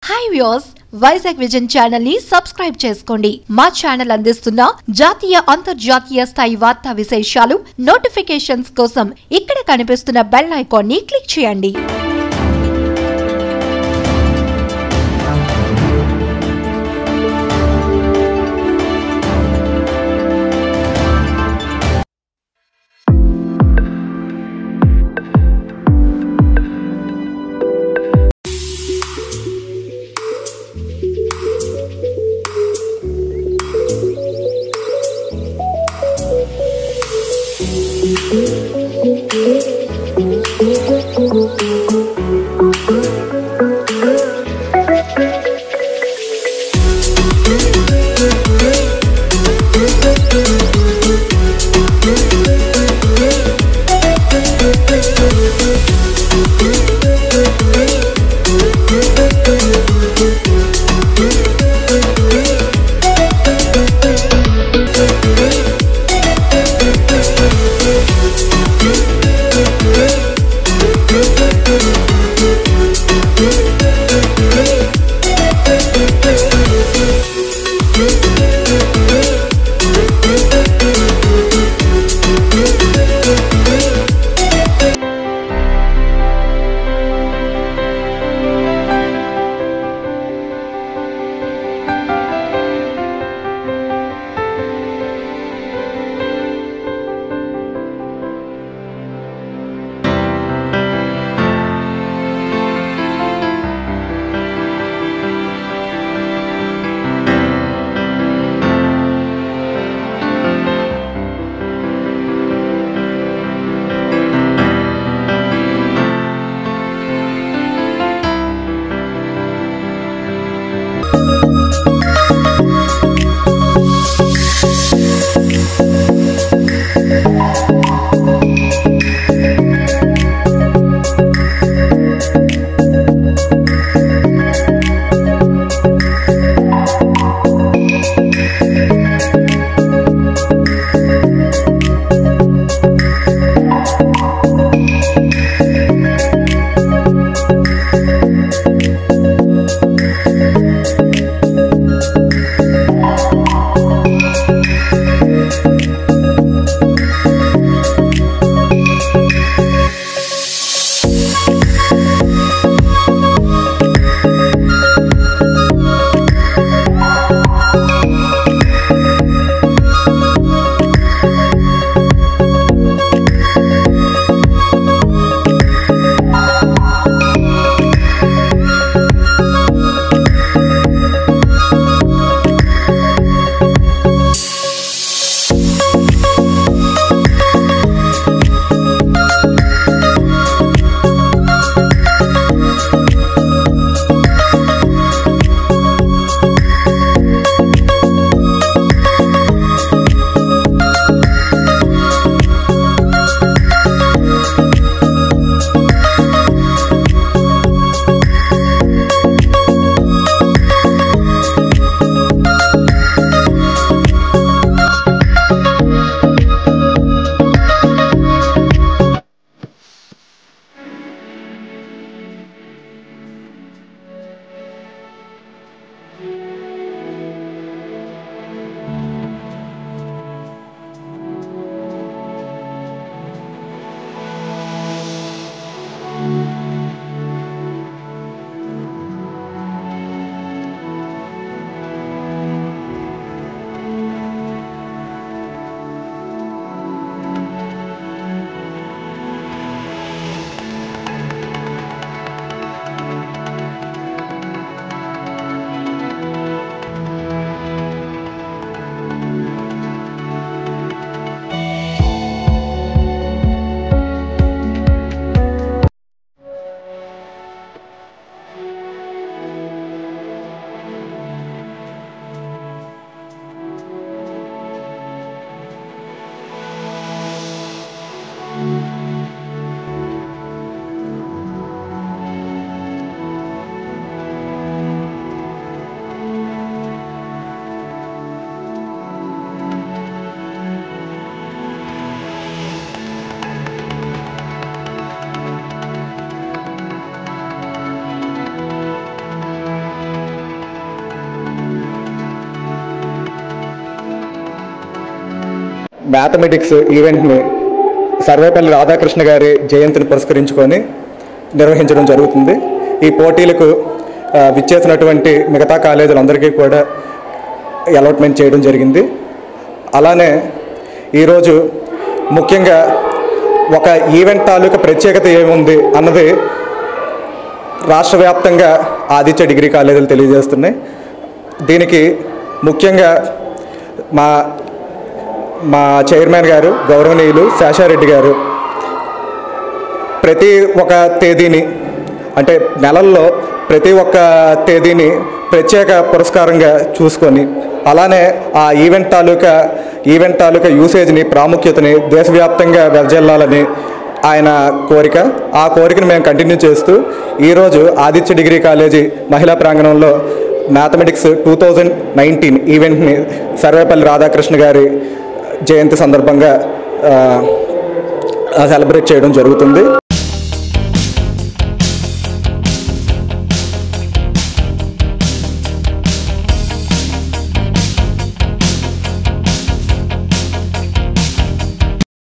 hi views Vizag vision channel ని subscribe చేసుకోండి మా ఛానల్ అందిస్తున్న జాతీయ అంతర్జాతీయ స్థాయి వార్తా విశేషాలు నోటిఫికేషన్స్ కోసం ఇక్కడ కనిపిస్తున్న బెల్ ఐకాన్ ని క్లిక్ చేయండి మ్యాథమెటిక్స్ ఈవెంట్ని సర్వేపల్లి రాధాకృష్ణ గారి జయంతిని పురస్కరించుకొని నిర్వహించడం జరుగుతుంది ఈ పోటీలకు ఆ, విచ్చేసినటువంటి మిగతా కాలేజీలందరికీ కూడా అలాట్మెంట్ చేయడం జరిగింది అలానే ఈరోజు ముఖ్యంగా ఒక ఈవెంట్ తాలూకా ప్రత్యేకత ఏముంది అన్నది రాష్ట్ర వ్యాప్తంగా ఆదిత్య డిగ్రీ కాలేజీలు తెలియజేస్తున్నాయి దీనికి ముఖ్యంగా మా మా చైర్మన్ గారు గౌరవనీయులు శేషారెడ్డి గారు ప్రతి ఒక్క తేదీని అంటే నెలల్లో ప్రతి ఒక్క తేదీని ప్రత్యేక పురస్కారంగా చూసుకొని అలానే ఆ ఈవెంట్ తాలూకా ఈవెంట్ తాలూకా యూసేజ్ని ప్రాముఖ్యతని దేశవ్యాప్తంగా వెదజల్లాలని ఆయన కోరిక ఆ కోరికను మేము కంటిన్యూ చేస్తూ ఈరోజు ఆదిత్య డిగ్రీ కాలేజీ మహిళా ప్రాంగణంలో మ్యాథమెటిక్స్ టూ థౌజండ్ నైన్టీన్ ఈవెంట్ని సర్వేపల్లి రాధాకృష్ణ గారి జయంతి సందర్భంగా సెలబ్రేట్ చేయడం జరుగుతుంది